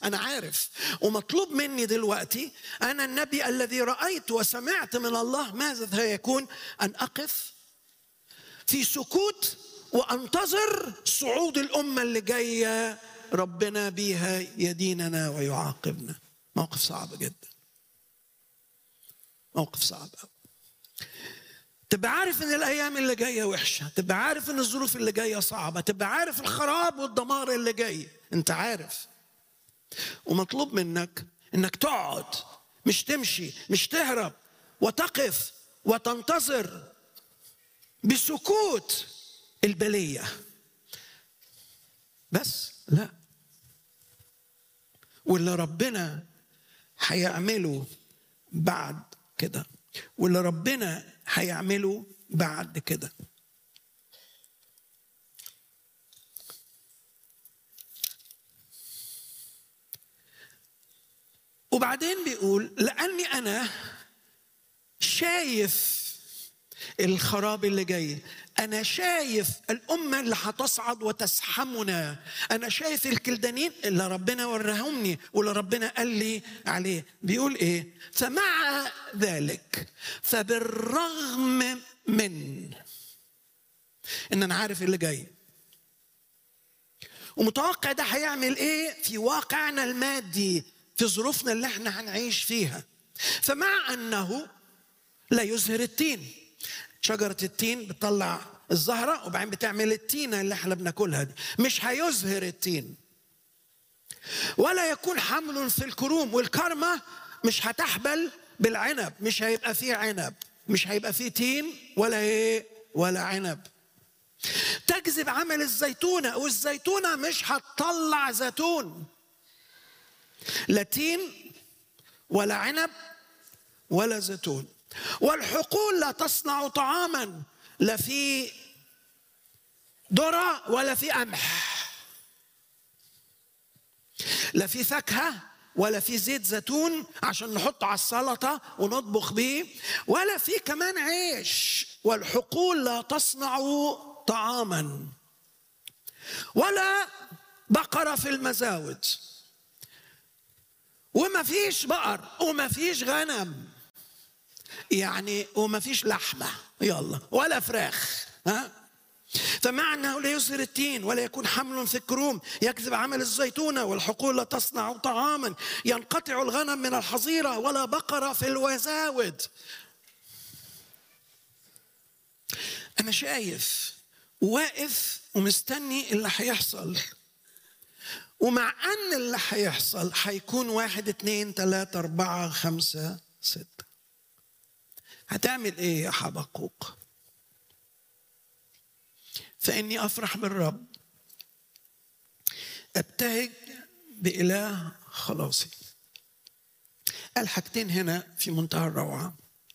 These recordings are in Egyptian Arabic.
انا عارف ومطلوب مني دلوقتي انا النبي الذي رايت وسمعت من الله ماذا سيكون ان اقف في سكوت وانتظر صعود الامه اللي جايه ربنا بيها يديننا ويعاقبنا موقف صعب جدا موقف صعب قوي تبقى عارف ان الايام اللي جايه وحشه تبقى عارف ان الظروف اللي جايه صعبه تبقى عارف الخراب والدمار اللي جاي انت عارف ومطلوب منك انك تقعد مش تمشي مش تهرب وتقف وتنتظر بسكوت البليه بس لا واللي ربنا هيعمله بعد كده واللي ربنا هيعمله بعد كده وبعدين بيقول لاني انا شايف الخراب اللي جاي انا شايف الامه اللي هتصعد وتزحمنا انا شايف الكلدانين اللي ربنا وراهمني واللي ربنا قال لي عليه بيقول ايه فمع ذلك فبالرغم من ان انا عارف اللي جاي ومتوقع ده هيعمل ايه في واقعنا المادي في ظروفنا اللي احنا هنعيش فيها فمع انه لا يزهر التين شجرة التين بتطلع الزهرة وبعدين بتعمل التينة اللي احنا بناكلها دي مش هيزهر التين ولا يكون حمل في الكروم والكرمة مش هتحبل بالعنب مش هيبقى فيه عنب مش هيبقى فيه تين ولا ايه ولا عنب تجذب عمل الزيتونة والزيتونة مش هتطلع زيتون لا تين ولا عنب ولا زيتون والحقول لا تصنع طعاما لا في ذرة ولا في قمح لا في فاكهة ولا في زيت زيتون عشان نحطه على السلطة ونطبخ بيه ولا في كمان عيش والحقول لا تصنع طعاما ولا بقرة في المزاود وما فيش بقر وما فيش غنم يعني وما فيش لحمة يلا ولا فراخ ها فمع انه لا يزهر التين ولا يكون حمل في الكروم يكذب عمل الزيتونه والحقول لا تصنع طعاما ينقطع الغنم من الحظيره ولا بقره في الوزاود انا شايف واقف ومستني اللي هيحصل ومع ان اللي هيحصل هيكون واحد اتنين تلاته اربعه خمسه سته هتعمل ايه يا حبقوق فاني افرح بالرب ابتهج باله خلاصي قال حاجتين هنا في منتهى الروعه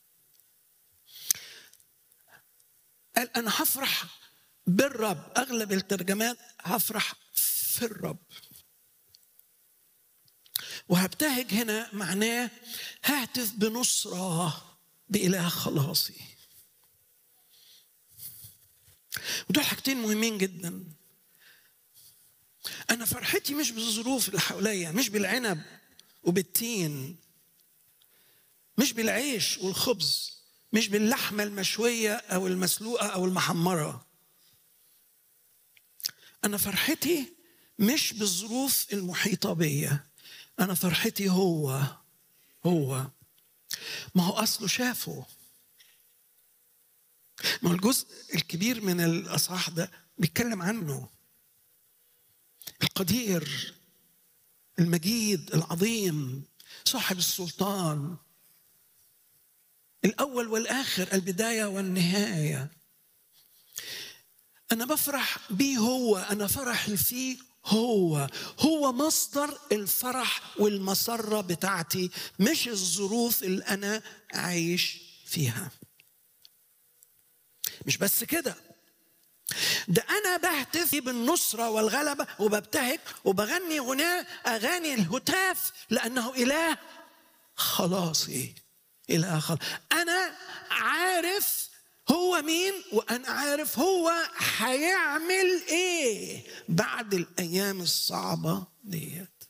قال انا هفرح بالرب اغلب الترجمات هفرح في الرب وهبتهج هنا معناه ههتف بنصره بإله خلاصي ودول حاجتين مهمين جدا أنا فرحتي مش بالظروف اللي حواليا مش بالعنب وبالتين مش بالعيش والخبز مش باللحمة المشوية أو المسلوقة أو المحمرة أنا فرحتي مش بالظروف المحيطة بيا أنا فرحتي هو هو ما هو اصله شافه ما هو الجزء الكبير من الاصحاح ده بيتكلم عنه القدير المجيد العظيم صاحب السلطان الاول والاخر البدايه والنهايه انا بفرح بيه هو انا فرحي فيه هو هو مصدر الفرح والمسرة بتاعتي مش الظروف اللي أنا عايش فيها مش بس كده ده أنا بهتف بالنصرة والغلبة وببتهج وبغني غناء أغاني الهتاف لأنه إله خلاصي إله خلاص أنا عارف هو مين وانا عارف هو هيعمل ايه بعد الايام الصعبه دي